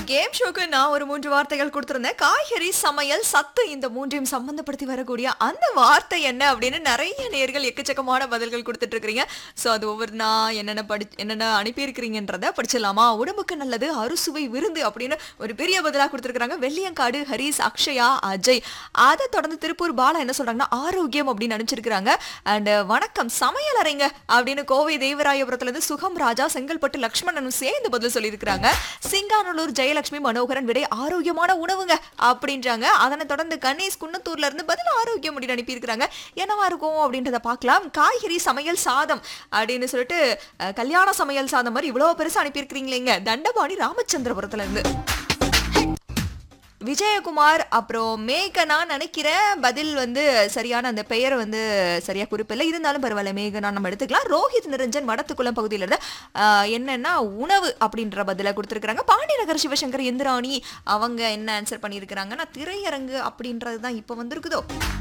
Game ஷோக்கு நான் ஒரு மூன்று வார்த்தைகள் கொடுத்திருந்தேன் காய்கறி சமையல் சத்து இந்த மூன்றையும் சம்பந்தப்படுத்தி வரக்கூடிய அந்த வார்த்தை என்ன அப்படின்னு நிறைய நேர்கள் எக்கச்சக்கமான பதில்கள் கொடுத்துட்டு இருக்கிறீங்க ஸோ அது ஒவ்வொரு நான் என்னென்ன படி என்னென்ன அனுப்பியிருக்கிறீங்கன்றத படிச்சிடலாமா உடம்புக்கு நல்லது அறுசுவை விருந்து அப்படின்னு ஒரு பெரிய பதிலாக கொடுத்துருக்காங்க வெள்ளியங்காடு ஹரிஸ் அக்ஷயா அஜய் அதை தொடர்ந்து திருப்பூர் பாலா என்ன சொல்றாங்கன்னா ஆரோக்கியம் அப்படின்னு அனுப்பிச்சிருக்கிறாங்க அண்ட் வணக்கம் சமையல் அறைங்க அப்படின்னு கோவை தேவராயபுரத்துல இருந்து சுகம் ராஜா செங்கல்பட்டு லக்ஷ்மணனும் சேர்ந்து பதில் சொல்லியிருக்கிறாங்க சிங்கானூர் ஜெயலட்சுமி மனோகரன் விடை ஆரோக்கியமான உணவுங்க அப்படின்றாங்க அதனை தொடர்ந்து கணேஷ் குன்னத்தூர்ல இருந்து பதில் ஆரோக்கியம் அப்படின்னு அனுப்பியிருக்கிறாங்க என்னவா இருக்கும் அப்படின்றத பார்க்கலாம் காய்கறி சமையல் சாதம் அப்படின்னு சொல்லிட்டு அஹ், கல்யாண சமையல் சாதம் மாதிரி இவ்வளவு பெருசா அனுப்பியிருக்கிறீங்களேங்க தண்டபாணி ராமச்சந்திரபுரத்துல இருந்து விஜயகுமார் அப்புறம் மேகனா நினைக்கிறேன் பதில் வந்து சரியான அந்த பெயரை வந்து சரியா குறிப்பில்லை இருந்தாலும் பரவாயில்ல மேகனா நம்ம எடுத்துக்கலாம் ரோஹித் நிரஞ்சன் வடத்துக்குளம் பகுதியில இருந்து ஆஹ், என்னன்னா உணவு அப்படின்ற பதில கொடுத்துருக்காங்க பாண்டியநகர் சிவசங்கர் இந்திராணி அவங்க என்ன ஆன்சர் பண்ணியிருக்கிறாங்கன்னா திரையரங்கு அப்படின்றது தான் இப்போ வந்திருக்குதோ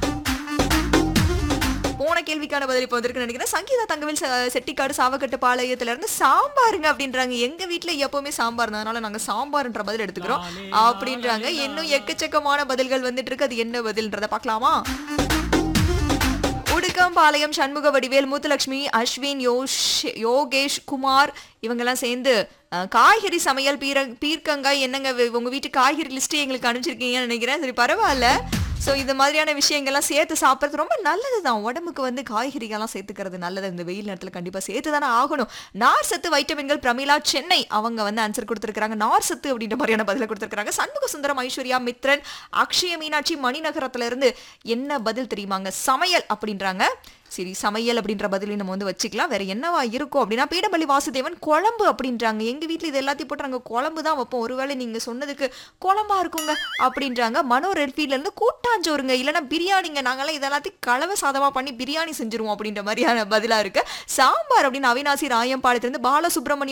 போன கேள்விக்கான பதில் இப்போ வந்திருக்கு நினைக்கிறேன் சங்கீதா தங்கவேல் ச- செட்டிக்காடு சாவக்கட்டு பாளையத்துல இருந்து சாம்பாருங்க அப்படின்றாங்க எங்க வீட்ல எப்பவுமே சாம்பார் தான். அதனால நாங்க சாம்பார்ன்ற பதில் எடுத்துக்கிறோம் அப்படின்றாங்க இன்னும் எக்கச்சக்கமான பதில்கள் வந்துட்டு இருக்கு அது என்ன பதில்ன்றத பார்க்கலாமா உடுக்கம்பாளையம் சண்முக வடிவேல் முத்துலட்சுமி அஸ்வின் யோஷ் யோகேஷ் குமார் இவங்கெல்லாம் சேர்ந்து அஹ், காய்கறி சமையல் பீர பீர்க்கங்காய் என்னங்க வே- உங்க வீட்டு காய்கறி லிஸ்ட் எங்களுக்கு அனுப்பிச்சிருக்கீங்கன்னு நினைக்கிறேன் சரி பரவாயில்ல ஸோ இந்த மாதிரியான விஷயங்கள்லாம் சேர்த்து சாப்பிட்றது ரொம்ப நல்லது தான் உடம்புக்கு வந்து காய்கறிகள்லாம் சேர்த்துக்கிறது நல்லது இந்த வெயில் நேரத்தில் கண்டிப்பாக சேர்த்து தானே ஆகணும் நார் சத்து வைட்டமின்கள் பிரமிளா சென்னை அவங்க வந்து ஆன்சர் கொடுத்துருக்காங்க நார் சத்து அப்படின்ற மாதிரியான பதில கொடுத்துருக்காங்க சண்முக சுந்தரம் ஐஸ்வர்யா மித்ரன் அக்ஷய மீனாட்சி மணிநகரத்துல இருந்து என்ன பதில் தெரியுமாங்க சமையல் அப்படின்றாங்க சரி சமையல் அப்படின்ற பதிலையும் நம்ம வந்து வச்சுக்கலாம் வேற என்னவா இருக்கும் அப்படின்னா பீடபள்ளி வாசுதேவன் குழம்பு அப்படின்றாங்க எங்க வீட்ல இது எல்லாத்தையும் போட்டு நாங்க குழம்பு தான் வைப்போம் ஒருவேளை நீங்க சொன்னதுக்கு குழம்பா இருக்குங்க அப்படின்றாங்க மனோ ரெட்ஃபீல்ட்ல இருந்து கூட்டாஞ்சோறுங்க இல்லைன்னா பிரியாணிங்க நாங்கெல்லாம் இதெல்லாத்தையும் கலவை சாதமா பண்ணி பிரியாணி செஞ்சிருவோம் அப்படின்ற மாதிரியான பதிலா இருக்கு சாம்பார் அப்படின்னு அவினாசி ராயம்பாளையத்துல இருந்து பாலசுப்ரமணியம்